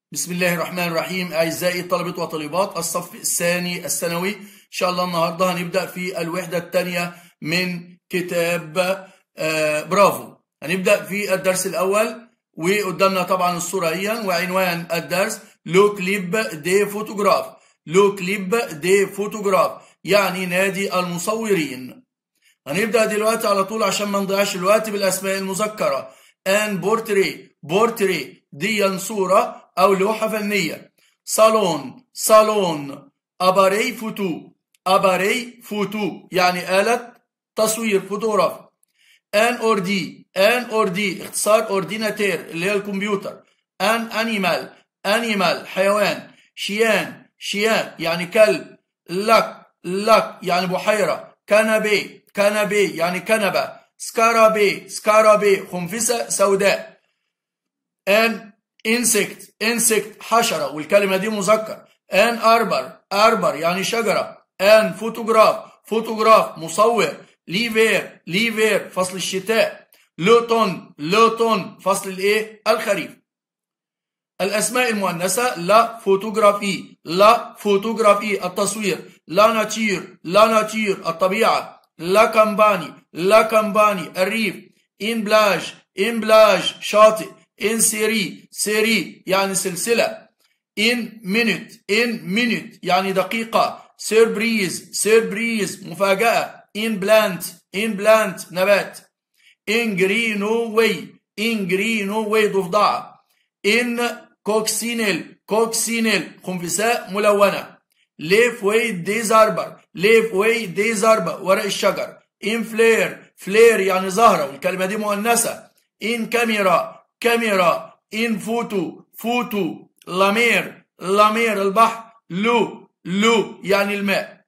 بسم الله الرحمن الرحيم أعزائي طلبة وطالبات الصف الثاني الثانوي إن شاء الله النهاردة هنبدأ في الوحدة الثانية من كتاب آه برافو هنبدأ في الدرس الأول وقدامنا طبعا الصورة هي وعنوان الدرس لو كليب دي فوتوغراف لو كليب دي فوتوغراف يعني نادي المصورين هنبدأ دلوقتي على طول عشان ما نضيعش الوقت بالأسماء المذكرة ان بورتري بورتري دي صورة أو لوحة فنية صالون صالون أباري فوتو أباري فوتو يعني آلة تصوير فوتوغراف ان اوردي ان اوردي اختصار اورديناتير اللي هي الكمبيوتر ان انيمال انيمال حيوان شيان شيان يعني كلب لك لك يعني بحيرة كنبي كنبي يعني كنبة سكارابي سكارابي خنفسة سوداء ان انسكت انسكت حشرة والكلمة دي مذكر ان اربر اربر يعني شجرة ان فوتوغراف فوتوغراف مصور ليفير ليفير فصل الشتاء لوتون لوتون فصل الايه الخريف الاسماء المؤنثه لا فوتوغرافي لا فوتوغرافي التصوير لا ناتير لا ناتير الطبيعه لا كامباني لا كامباني الريف ان بلاج ان بلاج شاطئ ان سيري سيري يعني سلسله ان مينوت ان مينوت يعني دقيقه سيربريز سيربريز مفاجاه ان بلانت ان بلانت نبات ان جرينو واي ان جرينو واي ضفدعه ان كوكسينيل كوكسينيل خنفساء ملونه ليف واي دي زاربر ليف واي دي زاربر ورق الشجر ان فلير فلير يعني زهره والكلمه دي مؤنثه ان كاميرا كاميرا ان فوتو فوتو لامير لامير البحر لو لو يعني الماء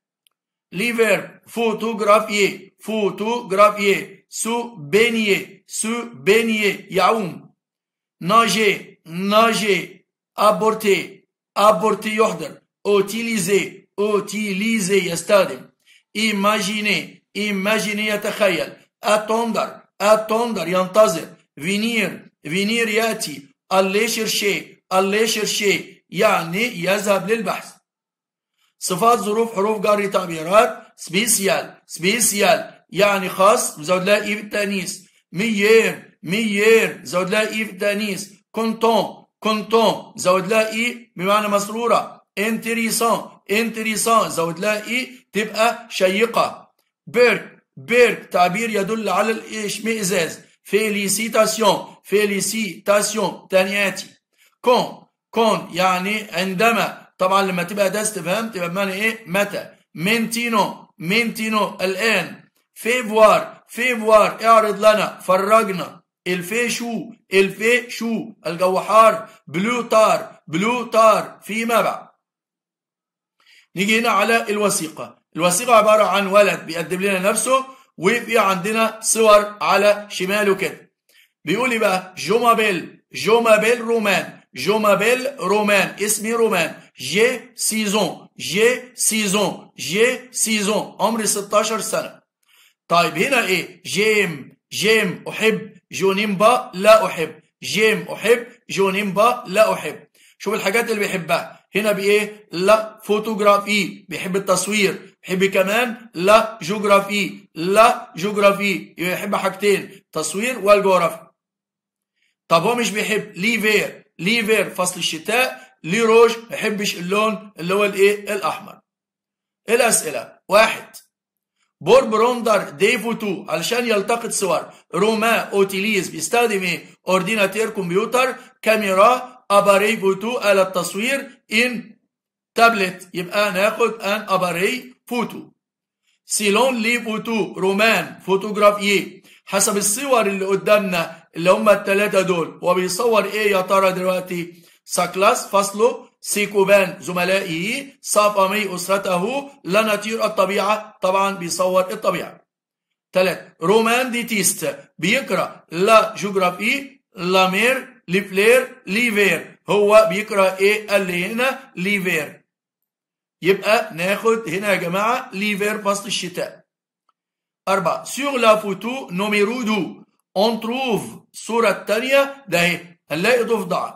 ليفر فوتوغرافيه فوتوغرافيه سو بينيه سو بينيه يعوم ناجي ناجي ابورتي ابورتي يحضر اوتيليزي اوتيليزي يستخدم ايماجيني ايماجيني يتخيل اتوندر اتوندر ينتظر فينير فينير ياتي الله شرشي الله شرشي يعني يذهب للبحث صفات ظروف حروف جر تعبيرات سبيسيال سبيسيال يعني خاص زود لها اي في التانيث ميير ميير زود لها اي في التانيث كونتون كونتون زود لها اي بمعنى مسروره انتريسان انتريسان زود لها اي تبقى شيقه بيرك بيرك تعبير يدل على الاشمئزاز فيليسيتاسيون فيليسيتاسيون تانياتي كون كون يعني عندما طبعا لما تبقى اداه استفهام تبقى بمعنى ايه متى مينتينو مينتينو الان فيفوار فيفوار اعرض لنا فرجنا الفي شو الفي شو الجو حار بلو تار بلو تار فيما بعد نيجي هنا على الوثيقة الوثيقة عبارة عن ولد بيقدم لنا نفسه وفي عندنا صور على شماله كده بيقول لي بقى جومابيل جومابيل رومان جومابيل رومان اسمي رومان جي سيزون جي سيزون جي سيزون عمري 16 سنة طيب هنا ايه جيم جيم احب جونيمبا لا احب جيم احب جونيمبا لا احب شوف الحاجات اللي بيحبها هنا بايه لا فوتوغرافي بيحب التصوير بيحب كمان لا جغرافي لا جغرافي يحب حاجتين تصوير والجغرافيا طب هو مش بيحب ليفير ليفير فصل الشتاء لي روج ما يحبش اللون اللي هو الايه الاحمر الاسئله واحد بور بروندر دي فوتو علشان يلتقط صور روما اوتيليز بيستخدم ايه اورديناتير كمبيوتر كاميرا اباري فوتو آلة تصوير ان تابلت يبقى ناخد ان اباري فوتو سيلون لي فوتو رومان فوتوغرافيه حسب الصور اللي قدامنا اللي هم الثلاثه دول هو بيصور ايه يا ترى دلوقتي ساكلاس فصله سيكوبان زملائه صافامي أسرته لا نطير الطبيعة طبعا بيصور الطبيعة ثلاث رومان ديتيست بيقرأ لا جغرافي لامير لفلير ليفير هو بيقرأ ايه اللي هنا ليفير يبقى ناخد هنا يا جماعة ليفير فصل الشتاء أربعة سور لا فوتو نوميرو دو اون تروف الصورة الثانية ده هنلاقي ضفدعة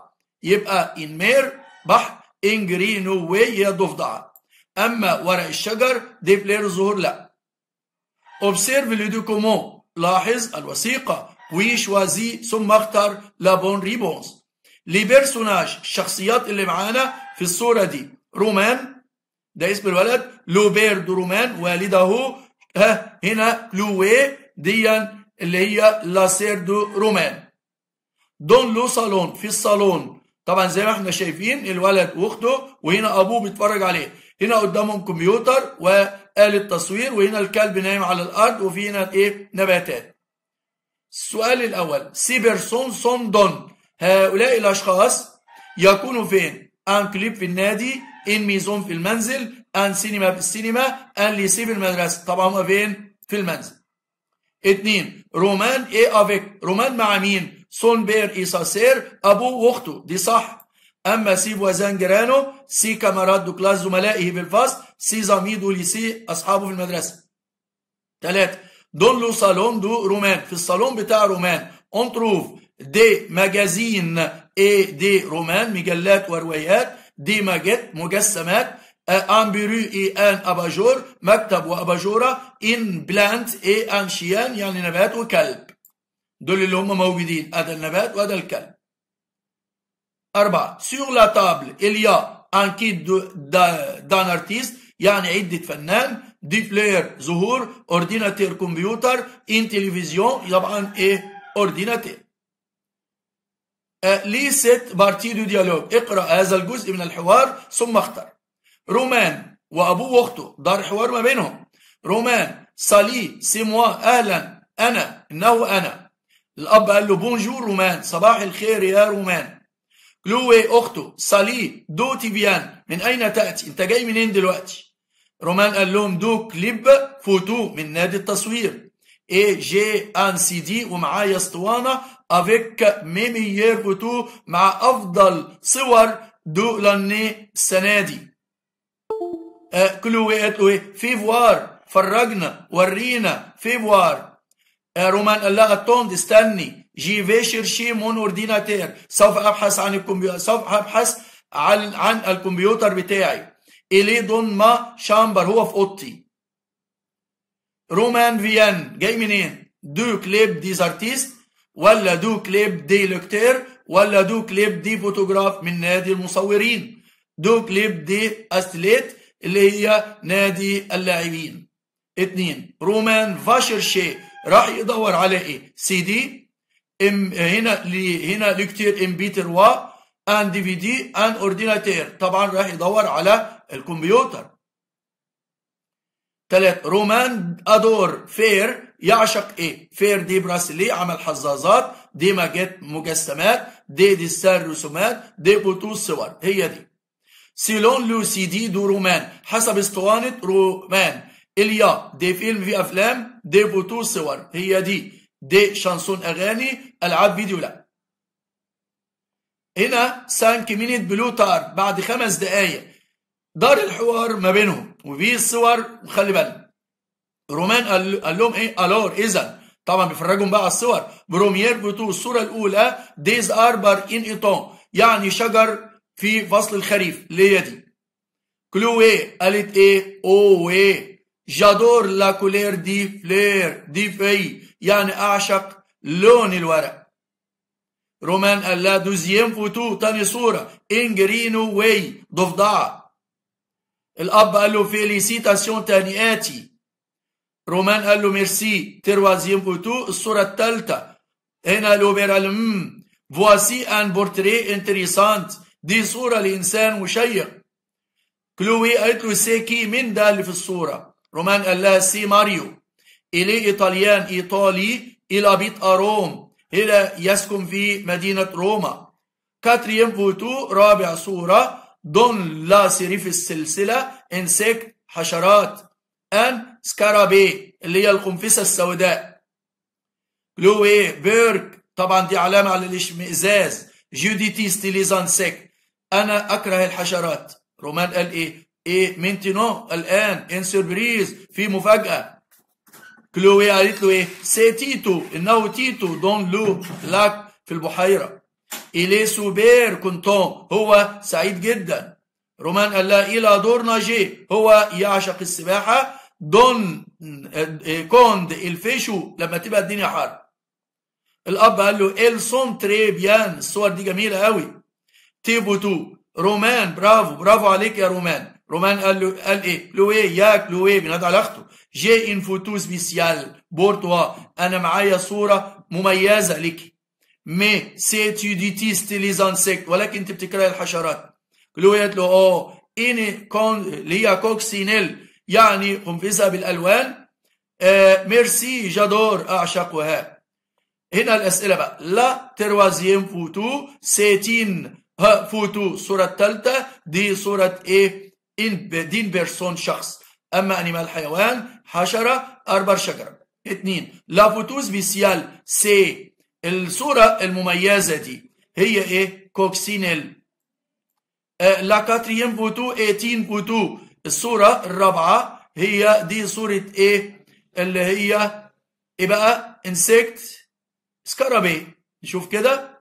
يبقى إن مير بحر إن جرينو واي هي ضفدعة أما ورق الشجر دي بلير ظهور لا observe le document لاحظ الوثيقة وي شوازي ثم اختر لا بون ريبونس لي بيرسوناج الشخصيات اللي معانا في الصورة دي رومان ده اسم الولد لوبير دو رومان والده ها هنا لوي ديا اللي هي لاسير دو رومان دون لو صالون في الصالون طبعا زي ما احنا شايفين الولد واخته وهنا ابوه بيتفرج عليه هنا قدامهم كمبيوتر وآلة تصوير وهنا الكلب نايم على الارض وفي هنا ايه نباتات السؤال الاول سي بيرسون سون دون هؤلاء الاشخاص يكونوا فين ان كليب في النادي ان ميزون في المنزل ان سينما في السينما ان ليسي في المدرسه طبعا هم فين في المنزل اتنين رومان ايه افيك رومان مع مين سون بير اي ساسير ابوه واخته دي صح اما سي فوازان جيرانو سي كامارات دو كلاس زملائه بالفصل سي زامي دو ليسي اصحابه في المدرسه ثلاثة دون لو صالون دو رومان في الصالون بتاع رومان اون تروف دي ماجازين اي دي رومان مجلات وروايات دي ماجت مجسمات ان بيرو اي ان اباجور مكتب واباجوره ان بلانت اي ان شيان يعني نبات وكلب دول اللي هم موجودين هذا النبات وهذا الكلب أربعة sur la table il y a un kit d'un artiste يعني عدة فنان دي فلير ظهور اورديناتير كمبيوتر ان تلفزيون طبعا ايه اورديناتير لي ست بارتي دو ديالوج اقرا هذا الجزء من الحوار ثم اختر رومان وابوه واخته دار حوار ما بينهم رومان سالي سي موا اهلا انا انه انا الاب قال له بونجور رومان صباح الخير يا رومان كلوي اخته سالي دو تيبيان من اين تاتي انت جاي منين دلوقتي رومان قال لهم دو كليب فوتو من نادي التصوير اي جي ان سي دي ومعايا اسطوانه افيك ميميير فوتو مع افضل صور دو لاني السنه دي آه كلوي قالت له ايه في فوار فرجنا ورينا في فوار آه رومان قال لها توند استني جي في شيرشي مون اورديناتير سوف ابحث عن الكمبيوتر سوف ابحث عن عن الكمبيوتر بتاعي إلي دون ما شامبر هو في اوضتي رومان فيان جاي منين دو كليب دي ارتيست ولا دو كليب دي لوكتير ولا دو كليب دي فوتوغراف من نادي المصورين دو كليب دي استليت اللي هي نادي اللاعبين اتنين رومان فاشرشي راح يدور على ايه سي دي ام هنا لي هنا لكتير ام بي 3 ان دي في دي ان اورديناتير طبعا راح يدور على الكمبيوتر ثلاث رومان ادور فير يعشق ايه فير دي براسيلي عمل حظاظات دي ماجت مجسمات دي ديستان رسومات دي بوتو صور هي دي سيلون لو سي دي دو رومان حسب اسطوانة رومان إليا دي فيلم في أفلام دي بوتو صور هي دي دي شانسون أغاني ألعاب فيديو لا هنا سانك مينيت بلوتار بعد خمس دقايق دار الحوار ما بينهم وفي الصور وخلي بالك رومان قال, قال لهم ايه الور اذا طبعا بيفرجهم بقى على الصور بروميير بوتو الصوره الاولى ديز اربر ان ايتون يعني شجر في فصل الخريف اللي هي دي كلوي قالت ايه اوه جادور لا كولير دي فلير دي في يعني اعشق لون الورق رومان قال لا دوزيام فوتو تاني صورة انجرينو واي ضفدعة الأب قال له فيليسيتاسيون تانياتي رومان قال له ميرسي تروازيام فوتو الصورة الثالثة هنا لوبير قال امم فواسي ان بورتري انتريسانت دي صورة لإنسان مشيق كلوي قالت له سيكي من ده اللي في الصورة رومان قال لها سي ماريو إلي إيطاليان إيطالي إلى بيت أروم إلى يسكن في مدينة روما كاتريم فوتو رابع صورة دون لا سيريف السلسلة انسكت حشرات ان سكارابي اللي هي القنفسة السوداء كلوي بيرك طبعا دي علامة على الاشمئزاز جوديتي ستيليزان سيك أنا أكره الحشرات رومان قال إيه إيه مينتينو الآن إن سوربريز في مفاجأة كلوي قالت له إيه سي تيتو إنه تيتو دون لو لاك في البحيرة إلي سوبير كنتون هو سعيد جدا رومان قال لها إلى دورنا جي هو يعشق السباحة دون كوند الفيشو لما تبقى الدنيا حر الأب قال له إل سون تري بيان الصور دي جميلة قوي تيبو تو رومان برافو برافو عليك يا رومان رومان قال له قال ايه لوي ياك لوي بينادى على اخته جي ان فوتو سبيسيال بورتوا انا معايا صوره مميزه لك مي سي tu détestes les insectes ولكن انت بتكره الحشرات لوي قالت له اه اني كون اللي هي كوكسينيل يعني قنفذه بالالوان آه ميرسي جادور اعشقها هنا الاسئله بقى لا تروازيام فوتو سيتين ها فوتو الصورة الثالثة دي صورة ايه إن دين بيرسون شخص أما أنيمال حيوان حشرة أربع شجرة اتنين لا فوتو سبيسيال سي الصورة المميزة دي هي ايه كوكسينيل آه لا كاتريم فوتو ايتين فوتو الصورة الرابعة هي دي صورة ايه اللي هي ايه بقى انسكت سكرابي نشوف كده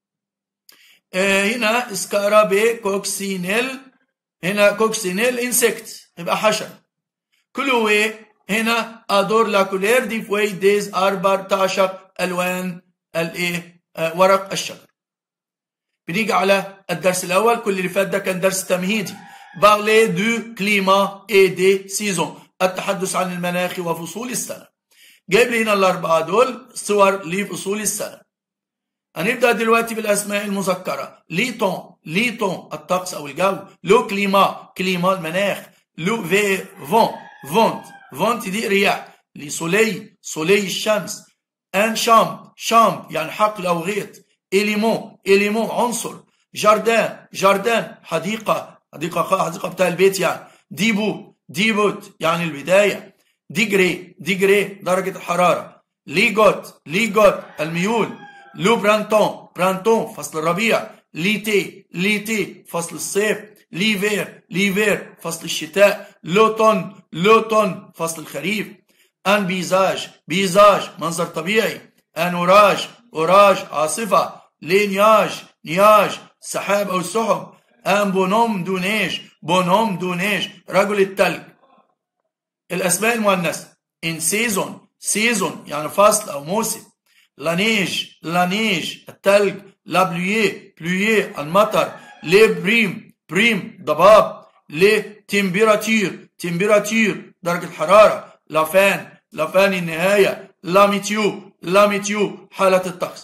هنا سكارابي كوكسينيل هنا كوكسينيل انسكت يبقى حشر كلوي هنا ادور لا كولير دي فوي ديز اربع تعشق الوان الايه ورق الشجر بنيجي على الدرس الاول كل اللي فات ده كان درس تمهيدي بارلي دو كليما اي دي سيزون التحدث عن المناخ وفصول السنه جايب لي هنا الاربعه دول صور لفصول السنه هنبدأ دلوقتي بالأسماء المذكرة ليتون ليتون الطقس أو الجو لو كليما كليما المناخ لو في فون فونت فونت دي رياح لي سولي سولي الشمس ان شامب شامب يعني حقل أو غيط إليمون إليمون عنصر جاردان جاردان حديقة حديقة حديقة بتاع البيت يعني ديبوت ديبوت يعني البداية ديجري ديجري درجة الحرارة ليجوت ليجوت الميول لو برانتون برانتون فصل الربيع ليتي ليتي فصل الصيف ليفير ليفير فصل الشتاء لوتون لوتون فصل الخريف ان بيزاج بيزاج منظر طبيعي ان اوراج اوراج عاصفة لي نياج نياج سحاب او سحب ان بونوم دونيج بونوم دونيج رجل التلج الاسماء المؤنثة ان سيزون سيزون يعني فصل او موسم la neige, la neige, التلج, la pluie, pluie, المطر, les primes, primes, ضباب, les températures, température, درجة الحرارة, la fin, la fin النهاية, la météo, la météo, حالة الطقس.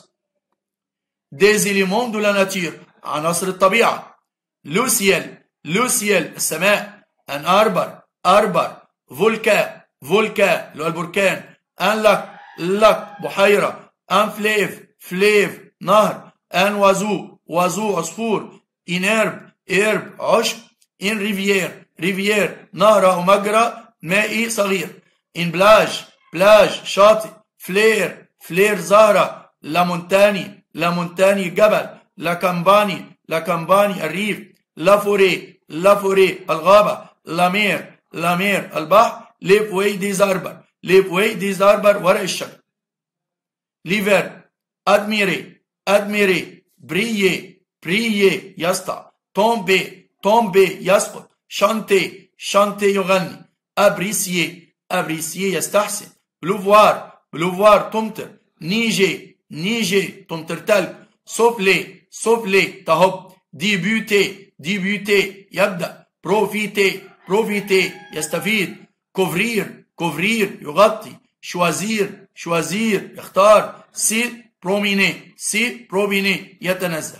des éléments de la nature, عناصر الطبيعة, le ciel, le ciel, السماء, un arbre, arbre, volcan, volcan, اللي هو البركان, un lac, lac, بحيرة, ان فليف فليف نهر ان وازو وازو عصفور ان ارب ارب عشب ان ريفيير ريفيير نهر او مجرى مائي صغير ان بلاج بلاج شاطئ فلير فلير زهرة لا مونتاني لا مونتاني جبل لا كامباني لا كامباني الريف لا فوري لا فوري الغابة لا مير لا مير البحر ليفوي دي زاربر ليفوي دي زاربر ورق الشجر l'hiver, admirer, admirer, briller, briller, يسطع, tomber, tomber, يسقط, chanter, chanter يغني, apprécier, apprécier يستحسن, pleuvoir, pleuvoir تمطر, neiger, neiger تمطر تلج, souffler, souffler تهب, débuter, débuter يبدأ, profiter, profiter يستفيد, couvrir, couvrir يغطي, choisir, choisir يختار سي بروميني سي بروميني يتنزه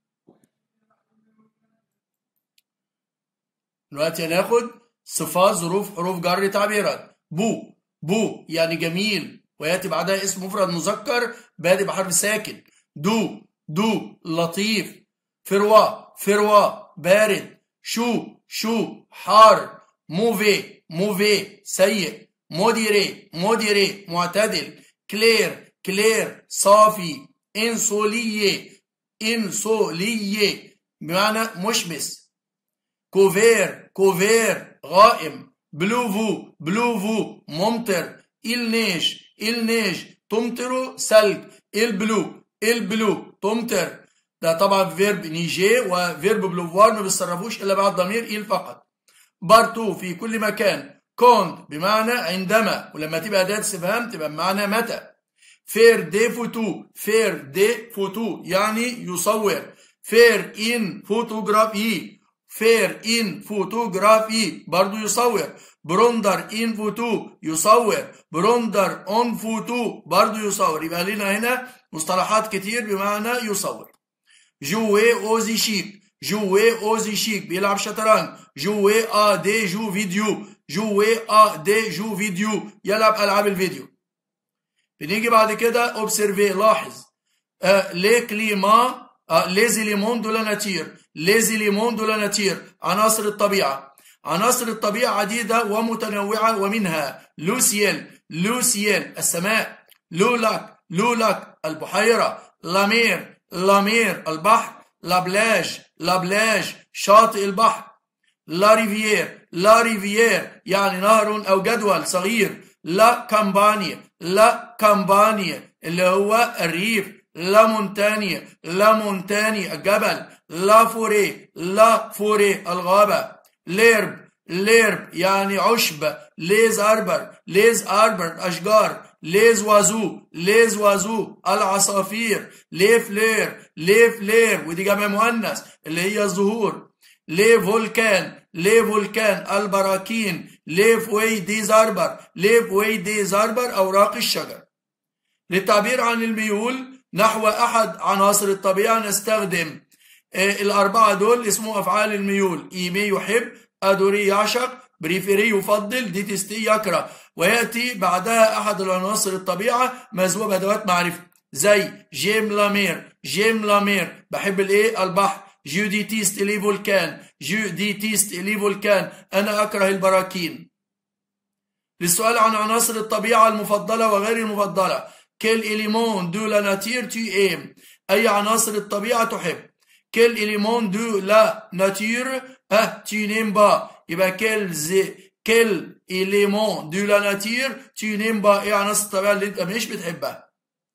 دلوقتي هناخد صفات ظروف حروف جر تعبيرات بو بو يعني جميل وياتي بعدها اسم مفرد مذكر بادئ بحرف ساكن دو دو لطيف فروا فروا بارد شو شو حار موفي موفي سيء موديري موديري معتدل كلير كلير صافي انسولية انسولية بمعنى مشمس كوفير كوفير غائم بلوفو بلوفو ممطر النيج النيج تمطر ثلج البلو البلو تمطر ده طبعا فيرب نيجي وفيرب بلوفوار ما بيتصرفوش الا بعد ضمير ايل فقط بارتو في كل مكان كونت بمعنى عندما ولما تبقى اداه استفهام تبقى بمعنى متى فير دي فوتو فير دي فوتو يعني يصور فير ان فوتوغرافي فير ان فوتوغرافي برضو يصور بروندر ان فوتو يصور بروندر اون فوتو برضو يصور يبقى لنا هنا مصطلحات كتير بمعنى يصور جوي اوزي شيك جوي اوزي شيك بيلعب شطرنج جوي ا دي جو فيديو جوي ا دي جو فيديو يلعب العاب الفيديو بنيجي بعد كده اوبسيرفي لاحظ آه لي كليما آه ليز ليمون دو لا ناتير ليز ليمون دو لا ناتير عناصر الطبيعه عناصر الطبيعه عديده ومتنوعه ومنها لوسيل لوسيل السماء لولاك لولاك البحيره لامير لامير البحر لابلاج لابلاج شاطئ البحر لا ريفيير لا ريفيير يعني نهر أو جدول صغير لا كامبانيا لا كامبانيا اللي هو الريف لا مونتانيا لا مونتانيا الجبل لا فوري لا فوري الغابة ليرب ليرب يعني عشب ليز أربر ليز أربر أشجار ليز وازو ليز وازو العصافير لي فلير لي فلير ودي جمع مؤنث اللي هي الزهور لي فولكان لي فولكان البراكين لي فوي دي زربر لي فوي دي زربر أوراق الشجر للتعبير عن الميول نحو أحد عناصر الطبيعة نستخدم الأربعة دول اسمه أفعال الميول إيمي يحب أدوري يعشق بريفيري يفضل ديتستي يكره ويأتي بعدها أحد العناصر الطبيعة مذوب أدوات معرفة زي جيم لامير جيم لامير بحب الإيه البحر جو ديتيست لي فولكان جو ديتيست لي فولكان أنا أكره البراكين للسؤال عن عناصر الطبيعة المفضلة وغير المفضلة كل إليمون دو لا ناتير تي إيم أي عناصر الطبيعة تحب كل إليمون دو لا ناتير أه تي نيم با يبقى كل زي كل إليمون دو لا ناتير تي نيم با إيه عناصر الطبيعة اللي أنت مش بتحبها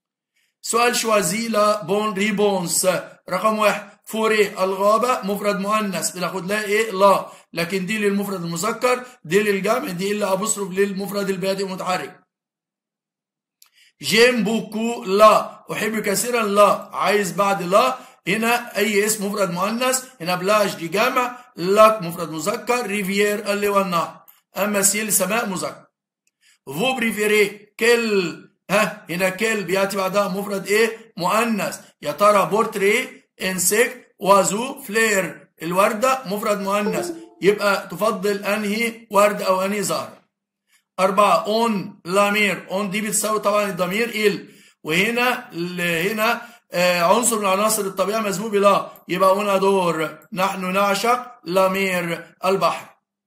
سؤال شوازي لا بون ريبونس رقم واحد فوري الغابة مفرد مؤنث بناخد لها ايه لا لكن دي للمفرد المذكر دي للجمع دي الا ابصرف للمفرد البادئ المتحرك جيم بوكو لا احب كثيرا لا عايز بعد لا هنا اي اسم مفرد مؤنث هنا بلاج دي جمع لاك مفرد مذكر ريفيير اللي والنهر اما سيل سماء مذكر فو بريفيري كل ها هنا كل بياتي بعدها مفرد ايه مؤنث يا ترى بورتري انسكت وازو فلير الوردة مفرد مؤنث يبقى تفضل انهي ورد او انهي زهر أربعة اون لامير اون دي بتساوي طبعا الضمير ال وهنا هنا آه عنصر من عناصر الطبيعة مذهوب لا يبقى هنا دور نحن نعشق لامير البحر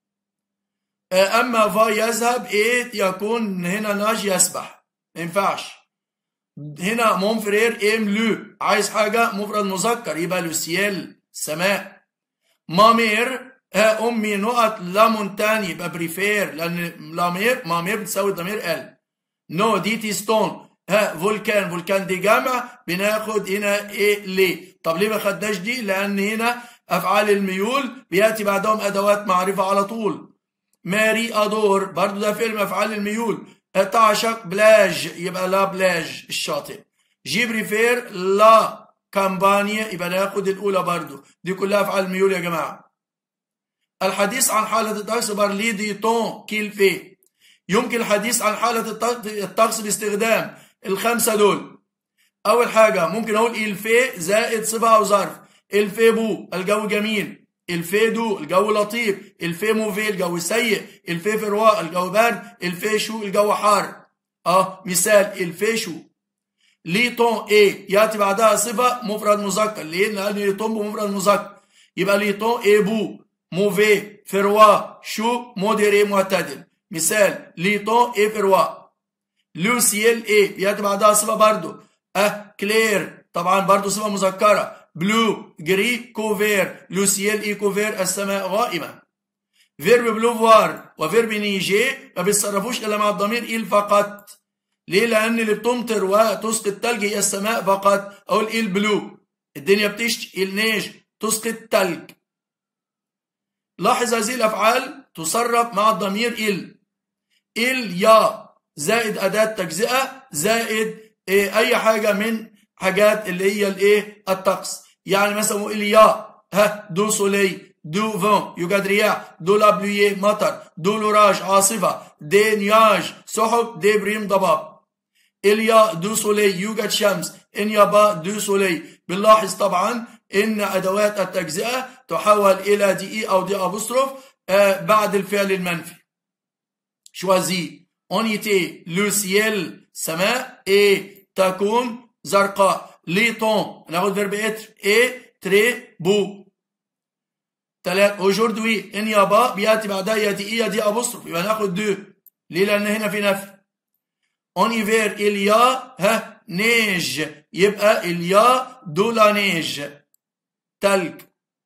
آه أما فا يذهب إيه يكون هنا ناج يسبح ما ينفعش هنا مونفرير ام لو عايز حاجة مفرد مذكر يبقى لوسيال سماء مامير ها امي نقط لا مونتاني يبقى بريفير لان لامير مامير بتساوي الضمير ال نو دي تي ستون ها فولكان فولكان دي جمع بناخد هنا ايه ليه طب ليه ما خدناش دي لان هنا افعال الميول بياتي بعدهم ادوات معرفه على طول ماري ادور برضو ده فيلم افعال الميول تعشق بلاج يبقى لا بلاج الشاطئ جيب ريفير لا كامبانيا يبقى ناخد الاولى برضو دي كلها افعال الميول يا جماعه الحديث عن حالة الطقس بارلي دي طون كيل في يمكن الحديث عن حالة الطقس باستخدام الخمسة دول أول حاجة ممكن أقول الفي زائد صفة أو ظرف الفي بو الجو جميل الفي دو الجو لطيف الفي موفي الجو سيء الفي فرواء الجو برد الفي شو الجو حار اه مثال الفي شو لي طون ايه ياتي بعدها صفة مفرد مذكر ليه؟ لأن لي طون بمفرد مذكر يبقى لي طون ايه بو موفي فروا شو موديري معتدل مثال ليطون اي فروا لو سيل اي بياتي بعدها صفه برضو اه كلير طبعا برضو صفه مذكره بلو جري كوفير لو سيل اي كوفير السماء غائمه فيرب بلوفوار وفيرب نيجي ما بيتصرفوش الا مع الضمير إل فقط ليه لان اللي بتمطر وتسقط الثلج هي السماء فقط او الإل بلو الدنيا بتشتي النيج تسقط تلج لاحظ هذه الأفعال تصرف مع الضمير ال ال يا زائد أداة تجزئة زائد إيه أي حاجة من حاجات اللي هي الإيه الطقس يعني مثلا ال يا ها دو سولي دو فون يوجد رياح دو لابلويي مطر دو لوراج عاصفة دي نياج سحب دي بريم ضباب إليا دو سولي يوجد شمس إن يابا دو سولي بنلاحظ طبعا إن أدوات التجزئة تحول إلى دي إي أو دي أبوستروف آه بعد الفعل المنفي شوازي on était le ciel سماء et تكون زرقاء les tons ناخد فيرب être et très beau تلات aujourd'hui ان يابا بياتي بعدها يا دي يا دي ابوستروف يبقى ناخد دو ليه لان هنا في نفي en hiver il y a ها نيج يبقى il y a de la neige تلج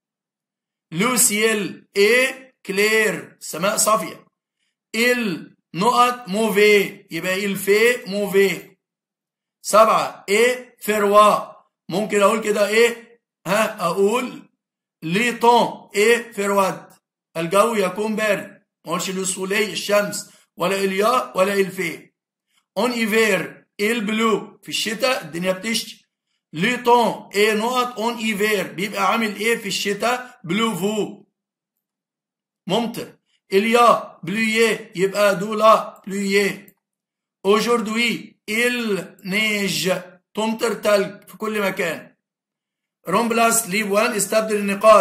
le ciel est clair سماء صافية il نقط موفي يبقى il fait موفي سبعة ايه فروا ممكن اقول كده ايه ها اقول لي طون ايه فرواد الجو يكون بارد ما اقولش لو سولي الشمس ولا اليا ولا الفي اون ايفير البلو في الشتاء الدنيا بتشتي لي طون ايه نقط اون ايفير بيبقى عامل ايه في الشتاء بلو فو ممطر اليا بلويه يبقى دولا بلويه aujourd'hui il neige تمطر تلج في كل مكان رومبلاس ليب 1 استبدل النقاط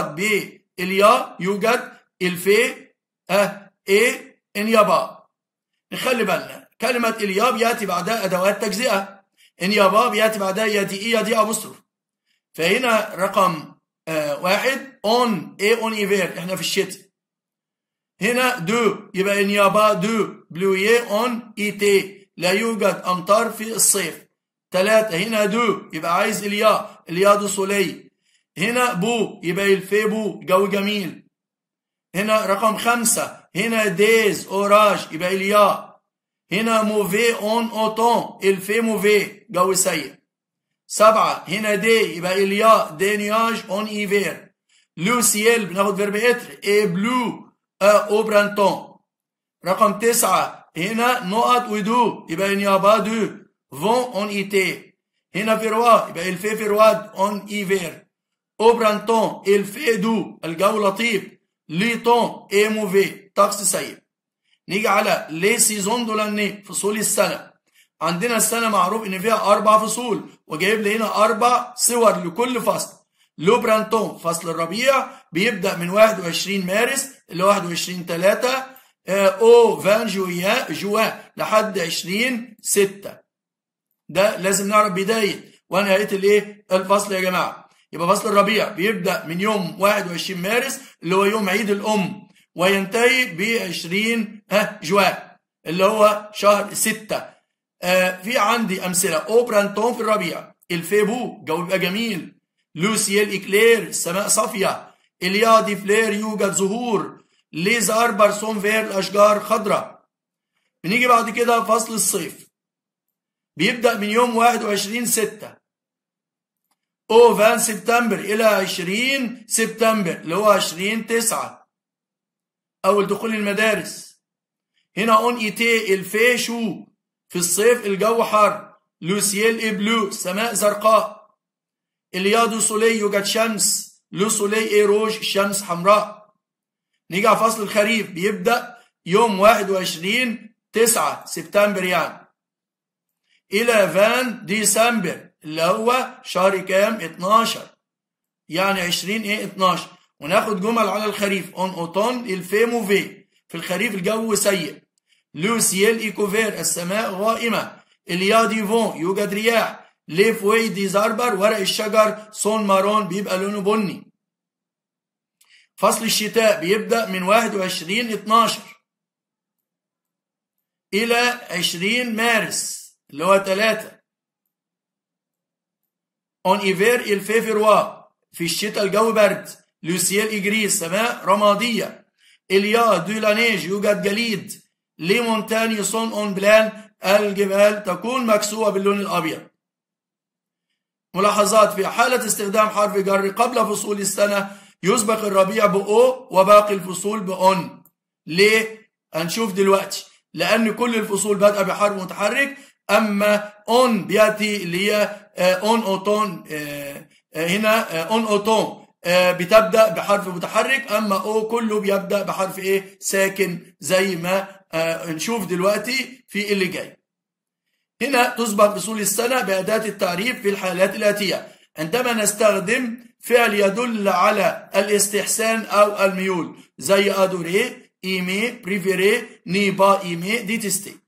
باليا يوجد الفي اه ايه ان يابا نخلي بالنا كلمة اليا بياتي بعدها أدوات تجزئة ان يابا بياتي بعدها يا دي اي يا دي أبوستروف فهنا رقم آه واحد اون ايه اون ايفير احنا في الشتاء هنا دو يبقى ان يابا دو بلويه اون اي تي لا يوجد امطار في الصيف ثلاثة هنا دو يبقى عايز اليا اليا دو سولي هنا بو يبقى الفي بو جو جميل هنا رقم خمسة هنا ديز اوراج يبقى اليا هنا موفي اون اوتون الفي موفي جو سيء سبعة هنا دي يبقى اليا دي نياج اون ايفير لو سيل بناخد فيرب اتر اي بلو او برانتون رقم تسعة هنا نقط ودو يبقى نيابا دو فون اون ايتي هنا فيروا يبقى الفي فيرواد اون ايفير او برانتون الفي دو الجو لطيف لي طون اي موفي طقس سيء نيجي على لي سيزون دولاني فصول السنة عندنا السنة معروف ان فيها اربع فصول وجايب لي هنا اربع صور لكل فصل لو برانتون فصل الربيع بيبدأ من 21 مارس ل 21 3 او 20 جويا جوان لحد 20 6 ده لازم نعرف بداية ونهاية الايه الفصل يا جماعة يبقى فصل الربيع بيبدأ من يوم 21 مارس اللي هو يوم عيد الأم وينتهي ب 20 جوان اللي هو شهر 6 آه في عندي أمثلة أو برانتون في الربيع الفيبو جو بيبقى جميل لوسيال إكلير السماء صافية إليا دي فلير يوجد زهور ليز أربر سون فير الأشجار خضراء بنيجي بعد كده فصل الصيف بيبدأ من يوم 21 6 أو 20 سبتمبر إلى 20 سبتمبر اللي هو 20 9 أول دخول المدارس هنا أون إيتي الفي شو في الصيف الجو حر لوسيل إبلو سماء زرقاء اليادو سولي يوجد شمس لو سولي إي روج الشمس حمراء نيجي على فصل الخريف بيبدأ يوم 21 9 سبتمبر يعني إلى 20 ديسمبر اللي هو شهر كام 12 يعني 20 ايه 12 وناخد جمل على الخريف اون اوتون الفي موفي في الخريف الجو سيء لو سيل ايكوفير السماء غائمة اليا ديفون يوجد رياح لي فوي دي زاربر ورق الشجر صون مارون بيبقى لونه بني فصل الشتاء بيبدأ من 21 12 إلى 20 مارس اللي هو 3 اون ايفير الفي فروا في الشتاء الجو برد لوسيال إجري السماء رمادية إليا دو لانيج يوجد جليد لي مونتاني سون اون بلان الجبال تكون مكسوة باللون الأبيض ملاحظات في حالة استخدام حرف جر قبل فصول السنة يسبق الربيع بأو وباقي الفصول بأون ليه؟ هنشوف دلوقتي لأن كل الفصول بادئة بحرف متحرك أما أون بيأتي اللي هي أون أوتون هنا أون أوتون بتبدأ بحرف متحرك أما أو كله بيبدأ بحرف إيه ساكن زي ما نشوف دلوقتي في اللي جاي هنا تسبق فصول السنة بأداة التعريف في الحالات الآتية عندما نستخدم فعل يدل على الاستحسان أو الميول زي أدوري إيمي بريفيري نيبا إيمي ديتستي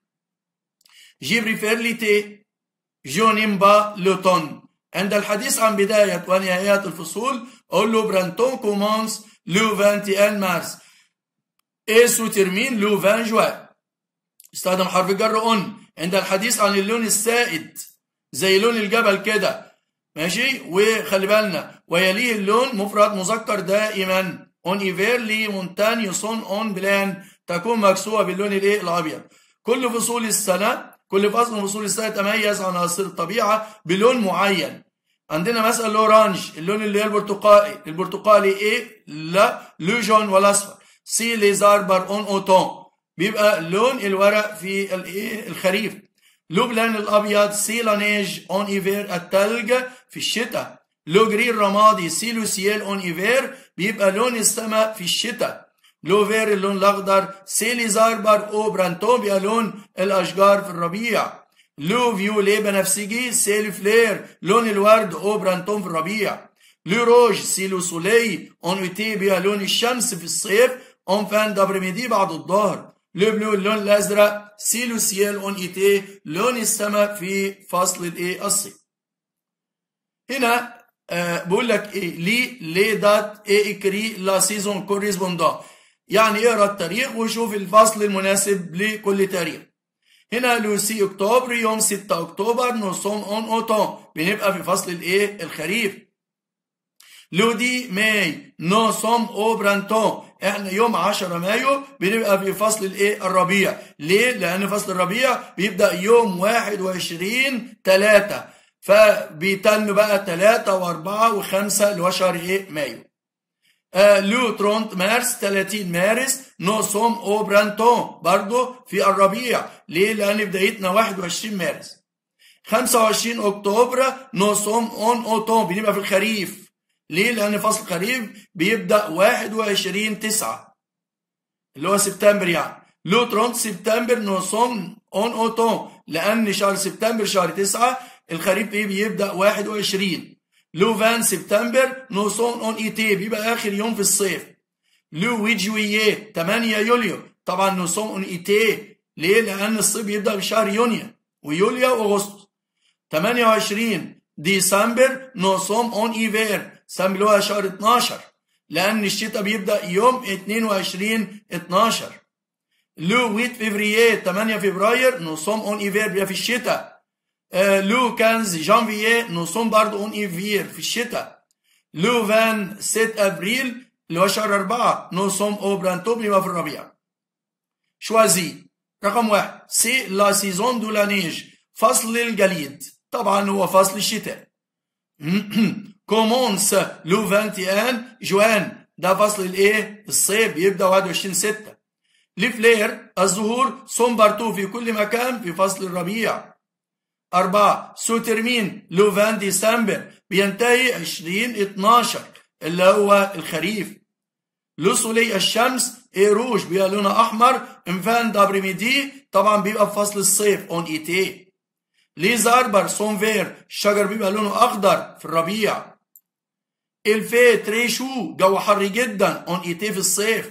جي بريفير ليتي جو نيم با لوتون عند الحديث عن بداية ونهايات الفصول قول له برانتون كومونس لو 21 مارس اي سو ترمين لو 20 جوان استخدم حرف جر اون عند الحديث عن اللون السائد زي لون الجبل كده ماشي وخلي بالنا ويليه اللون مفرد مذكر دائما اون ايفير لي مونتاني سون اون بلان تكون مكسوه باللون الايه الابيض كل فصول السنه كل فصل من فصول السنه يتميز عن عناصر الطبيعه بلون معين عندنا مثلا الاورانج اللون اللي هي البرتقالي البرتقالي ايه لا لو جون والاصفر سي لي زاربر اون اوتون بيبقى لون الورق في الايه الخريف لوبلان الابيض سي لانيج اون ايفير التلج في الشتاء لو جري الرمادي سي لو سيال اون ايفير بيبقى لون السماء في الشتاء لو فير اللون الاخضر سي لي زاربر او برانتون بيبقى لون الاشجار في الربيع لو فيولي بنفسجي سي لو فلير لون الورد او برانتون في الربيع لو روج سي لو سولي اون اوتي بيبقى لون الشمس في الصيف اون فان دابرميدي بعد الظهر لو بلو اللون الازرق سي لو سيال اون ايتي لون السماء في فصل الايه الصيف هنا آه بقول لك ايه لي لي دات اي اكري لا سيزون كوريسبوندون يعني اقرا التاريخ وشوف الفصل المناسب لكل تاريخ هنا لو سي اكتوبر يوم 6 اكتوبر نوسون اون اوتون بنبقى في فصل الايه الخريف لو دي ماي نو سوم او برانتون احنا يوم 10 مايو بنبقى في فصل الايه الربيع ليه لان فصل الربيع بيبدا يوم 21 3 فبيتم بقى 3 و4 و5 اللي هو شهر ايه مايو آه لو 30 مارس 30 مارس نو سوم او برانتون برضه في الربيع ليه لان بدايتنا 21 مارس 25 اكتوبر نو سوم اون اوتون بنبقى في الخريف ليه؟ لأن فصل الخريف بيبدأ 21 9 اللي هو سبتمبر يعني لو 30 سبتمبر نوسون اون اوتون لأن شهر سبتمبر شهر 9 الخريف ايه بيبدأ 21 لو 20 سبتمبر نوسون اون ايتي بيبقى آخر يوم في الصيف لو 8 جوييه 8 يوليو طبعا نوسون اون ايتي ليه؟ لأن الصيف بيبدأ بشهر يونيو ويوليو وأغسطس 28 ديسمبر نوسوم اون ايفير سملوها شهر 12 لأن الشتاء بيبدأ يوم 22 12 لو 8 فبراير 8 فبراير نوسوم اون ايفير بيبقى في الشتاء آه لو 15 جانفيير نوسوم برضه اون ايفير في الشتاء لو 27 ابريل اللي هو شهر 4 نوسوم او برانتو بيبقى في الربيع شوازي رقم واحد سي لا سيزون دو لا نيج فصل الجليد طبعا هو فصل الشتاء كومونس لو 21 جوان ده فصل الايه الصيف بيبدا 21 6 لفلير الظهور سون بارتو في كل مكان في فصل الربيع أربعة سوترمين لو 20 ديسمبر بينتهي 20 12 اللي هو الخريف لو سولي الشمس ايه روج بيبقى لونها احمر انفان دابريميدي طبعا بيبقى في فصل الصيف اون ايتي ليه زاربر سون فير الشجر بيبقى لونه اخضر في الربيع الفي تريشو جو حر جدا اون ايتي في الصيف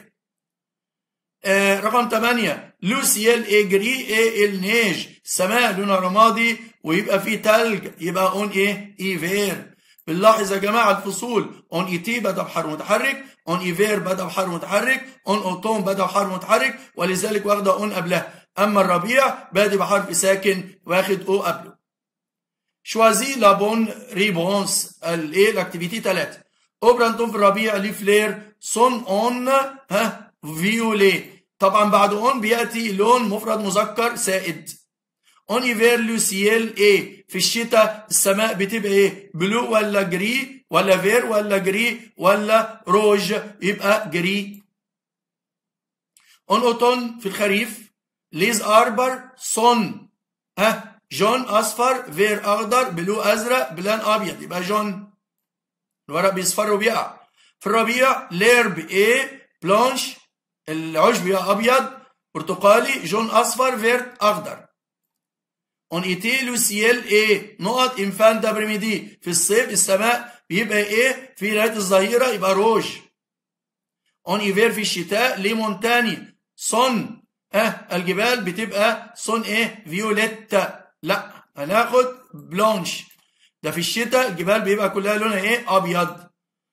آه رقم 8 لوسيال اجري اي النيج سماء لونها رمادي ويبقى فيه تلج يبقى اون ايه ايفير بنلاحظ يا جماعه الفصول اون ايتي بدا بحرف متحرك اون ايفير بدا بحرف متحرك اون اوتوم بدا بحرف متحرك ولذلك واخده اون قبلها اما الربيع بادي بحرف ساكن واخد او قبله شوازي لا بون ريبونس الايه الاكتيفيتي 3 اوبرانتون في الربيع لي فلير سون اون ها فيولي طبعا بعد اون بياتي لون مفرد مذكر سائد اون ايفير لو سييل ايه في الشتاء السماء بتبقى ايه بلو ولا جري ولا فير ولا جري ولا روج يبقى جري اون اوتون في الخريف ليز اربر صن ها جون اصفر فير اخضر بلو ازرق بلان ابيض يبقى جون الورق بيصفر وبيقع في الربيع ليرب ايه بلانش العشب يا ابيض برتقالي جون اصفر فيرت اخضر اون ايتي لو سييل ايه نقط انفان دابريميدي في الصيف السماء بيبقى ايه في نهايه الظهيره يبقى روج اون ايفير في الشتاء لي مونتاني صن اه الجبال بتبقى صن ايه فيوليتا لا هناخد بلانش ده في الشتاء الجبال بيبقى كلها لونها ايه ابيض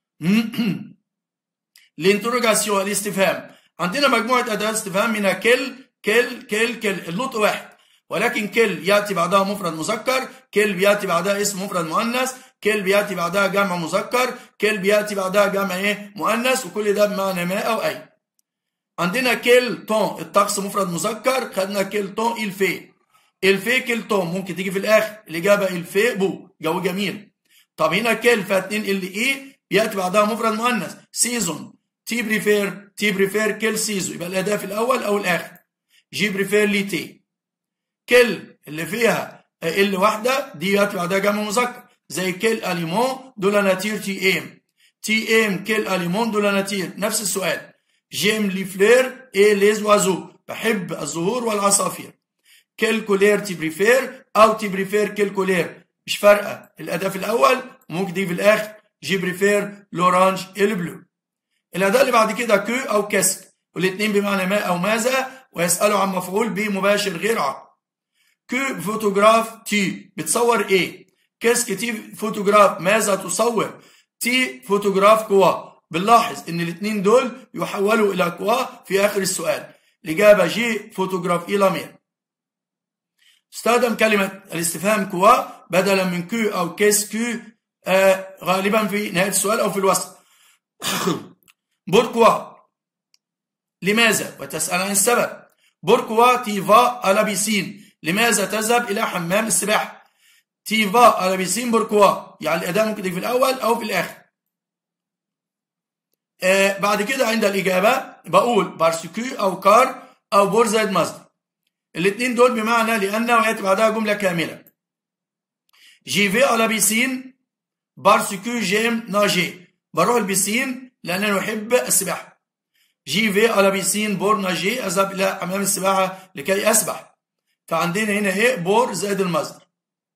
الانتروجاسيون الاستفهام عندنا مجموعه ادوات استفهام منها كل كل كل كل النطق واحد ولكن كل ياتي بعدها مفرد مذكر كل بياتي بعدها اسم مفرد مؤنث كل بياتي بعدها جمع مذكر كل بياتي بعدها جمع ايه مؤنث وكل ده بمعنى ما او اي عندنا كل طون الطقس مفرد مذكر خدنا كل طون الفي الفي كل طون ممكن تيجي في الاخر الاجابه الفي بو جو جميل طب هنا كل فيها اتنين ال اي بياتي بعدها مفرد مؤنث سيزون تي بريفير تي بريفير كل سيزون يبقى الاداه في الاول او الاخر جي بريفير لي تي كل اللي فيها ال واحده دي ياتي بعدها جمع مذكر زي كل اليمون دو لا ناتير تي ام تي ام كل اليمون دو لا ناتير نفس السؤال جيم لي فلير اي ليز وازو بحب الزهور والعصافير كل كولير تي بريفير او تي بريفير كل كولير مش فارقه الاداه في الاول ممكن دي في الاخر جي بريفير لورانج البلو الاداه اللي بعد كده كو او كسك والاثنين بمعنى ما او ماذا ويسالوا عن مفعول به مباشر غير عقل كو فوتوغراف تي بتصور ايه كسك تي فوتوغراف ماذا تصور تي فوتوغراف كوا بنلاحظ ان الاثنين دول يحولوا الى كوا في اخر السؤال الاجابه جي فوتوغراف الى مير استخدم كلمه الاستفهام كوا بدلا من كو او كيس كو آه غالبا في نهايه السؤال او في الوسط بوركوا لماذا وتسال عن السبب بوركوا تيفا على بيسين لماذا تذهب الى حمام السباحه تيفا على بيسين بوركوا يعني الاداه ممكن تيجي في الاول او في الاخر آه بعد كده عند الإجابة بقول بارسكو أو كار أو بور زائد مصدر الاثنين دول بمعنى لأن ويأتي بعدها جملة كاملة جي في على بيسين بارسكو جيم ناجي بروح البيسين لأن أنا أحب السباحة جي في على بيسين بور ناجي أذهب إلى حمام السباحة لكي أسبح فعندنا هنا إيه بور زائد المصدر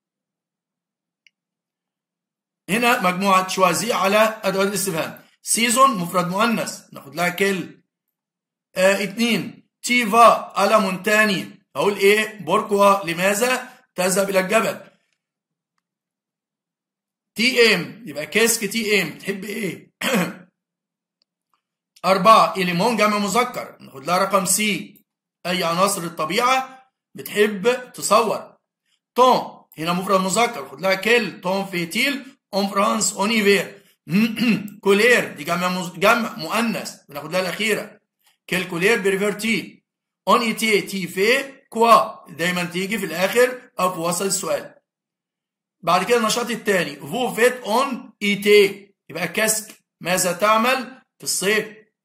هنا مجموعة شوازي على أدوات الاستفهام سيزون مفرد مؤنث ناخد لها كل آه اتنين تيفا على مونتاني اقول ايه بوركوا لماذا تذهب الى الجبل تي ام يبقى كاسك تي ام تحب ايه أربعة إليمون جمع مذكر ناخد لها رقم سي أي عناصر الطبيعة بتحب تصور طون هنا مفرد مذكر خد لها كل طون فيتيل اون فرانس اون ايفير كولير دي جمع مز... جمع مؤنث بناخد لها الاخيره كل كولير بريفير تي اون اي تي تي في كوا دايما تيجي في الاخر او في وسط السؤال بعد كده النشاط الثاني فو فيت اون اي تي يبقى كاسك ماذا تعمل في الصيف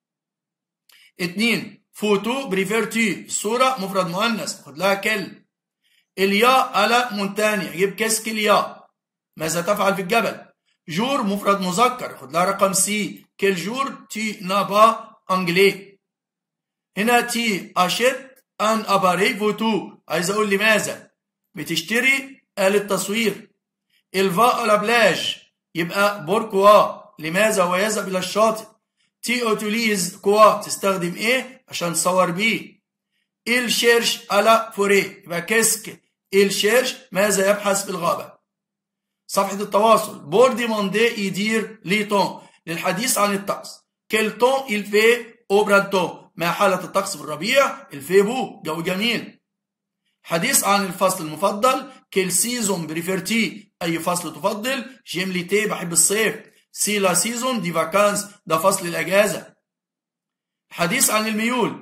اتنين فوتو بريفير تي الصورة مفرد مؤنث خد لها كل الياء على مونتاني يجيب كاسك الياء ماذا تفعل في الجبل جور مفرد مذكر خد لها رقم سي كل جور تي نابا انجلي هنا تي اشت ان اباري فوتو عايز اقول لماذا بتشتري آلة تصوير الفا على بلاج يبقى بوركوا لماذا هو يذهب الى الشاطئ تي اوتوليز كوا تستخدم ايه عشان تصور بيه il cherche على فوري يبقى كيسك il cherche ماذا يبحث في الغابة صفحة التواصل بور ديماندي يدير لي طون للحديث عن الطقس كل طون il fait au printemps ما حالة الطقس في الربيع الفي بو جو جميل حديث عن الفصل المفضل كل سيزون بريفيرتي أي فصل تفضل جيم ليتي بحب الصيف سي لا سيزون دي فاكانس ده فصل الأجازة حديث عن الميول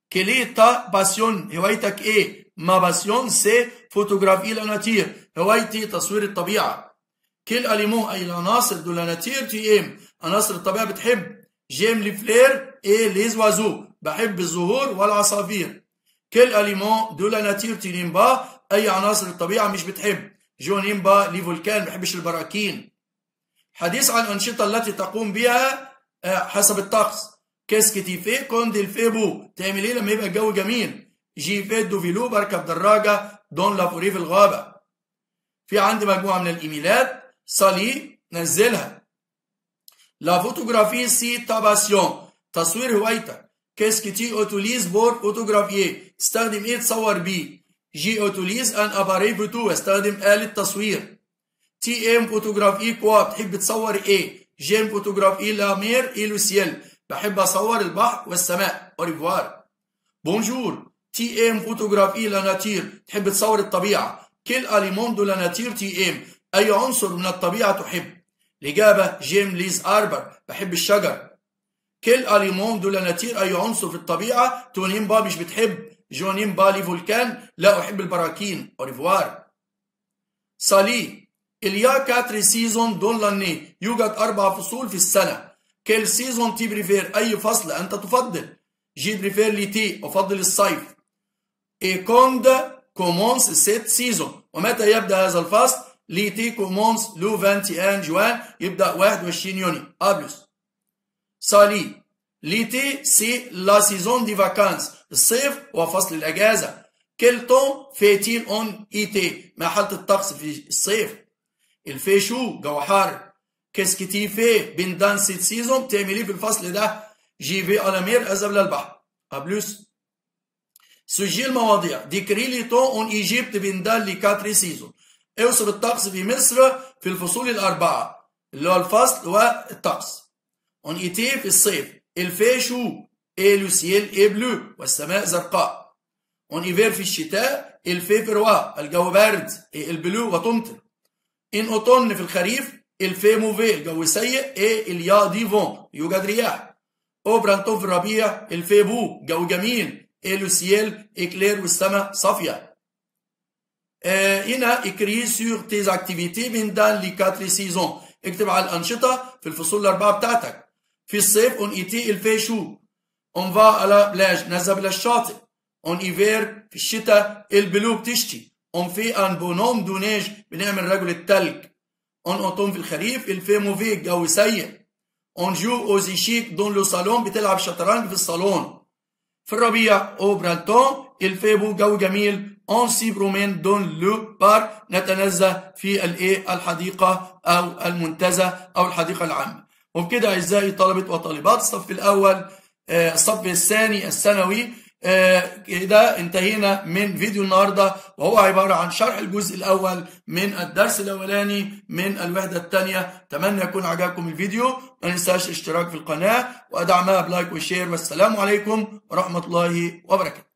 كيلي تا باسيون هوايتك ايه ما باسيون سي فوتوغرافي لا ناتير هوايتي تصوير الطبيعة كل أليمون أي العناصر دو لا ناتير تي ام عناصر الطبيعة بتحب جيم لي فلير اي لي زوازو بحب الزهور والعصافير كل أليمون دو لا ناتير تي نيمبا أي عناصر الطبيعة مش بتحب جو نيمبا لي فولكان بحبش البراكين حديث عن الأنشطة التي تقوم بها حسب الطقس كاسكتي في كوند الفيبو تعمل ايه لما يبقى الجو جميل جي في دو فيلو بركب دراجة دون لافوري في الغابة في عندي مجموعة من الإيميلات صلي نزلها لا فوتوغرافي سي تاباسيون تصوير هوايتك كاسكتي اوتوليز بور فوتوغرافيه استخدم ايه تصور بيه جي اوتوليز ان اباري فوتو استخدم آلة تصوير تي ام فوتوغرافي كوا بتحب تصور ايه جيم فوتوغرافي لا مير اي لو سيل بحب اصور البحر والسماء اوريفوار بونجور تي ام فوتوغرافي لا ناتير تحب تصور الطبيعه كل اليمون دو لا ناتير تي ام اي عنصر من الطبيعه تحب الاجابه جيم ليز اربر بحب الشجر كل اليمون دو لا ناتير اي عنصر في الطبيعه تونين با مش بتحب جونين بالي فولكان لا احب البراكين اوريفوار صالي Il y a quatre saisons dans l'année يوجد أربع فصول في السنة كل سيزون تي بريفير أي فصل أنت تفضل جي بريفير ليتي أفضل الصيف et quand commence cette saison ومتى يبدأ هذا الفصل ليتي commence لو 21 جوان يبدأ 21 يونيو A بلس صالي ليتي سي لا سيزون دي فاكانس الصيف وفصل الأجازة كل طون فيتين اون ايتي ما حالة الطقس في الصيف الفي شو جو حار كاسكتي في بين دان سيت سيزون بتعمليه في الفصل ده جي في على مير اذهب للبحر بلس سجل المواضيع ديكري لي طون اون ايجيبت بين دان لي كاتري سيزون اوصف الطقس في مصر في الفصول الاربعه اللي هو الفصل والطقس اون ايتي في الصيف الفي شو اي لو سيل اي بلو والسماء زرقاء اون ايفير في الشتاء الفي فروا الجو بارد البلو وتمطر ان اوتون في الخريف الفي موفي الجو سيء ايه اليا دي فون يوجد رياح او برانتون في الربيع الفي بو جو جميل ايه لو سيل اكلير والسماء صافيه آه هنا اكري سور تيز اكتيفيتي من دان لي كاتري سيزون اكتب على الانشطه في الفصول الاربعه بتاعتك في الصيف اون ايتي الفي شو اون فا على بلاج نذهب الى الشاطئ اون ايفير في الشتاء البلو بتشتي اون في ان بونوم دونيج بنعمل رجل التلج اون اوتوم في الخريف الفي موفي الجو سيء اون جو اوزيشيك دون لو صالون بتلعب شطرنج في الصالون في الربيع او برانتون الفي بو جو جميل اون سي برومين دون لو بار نتنزه في الايه الحديقه او المنتزه او الحديقه العامه وبكده اعزائي طلبه وطالبات الصف الاول الصف الثاني الثانوي كده انتهينا من فيديو النهارده وهو عباره عن شرح الجزء الاول من الدرس الاولاني من الوحده الثانيه اتمنى يكون عجبكم الفيديو ما ننساش الاشتراك في القناه ودعمها بلايك وشير والسلام عليكم ورحمه الله وبركاته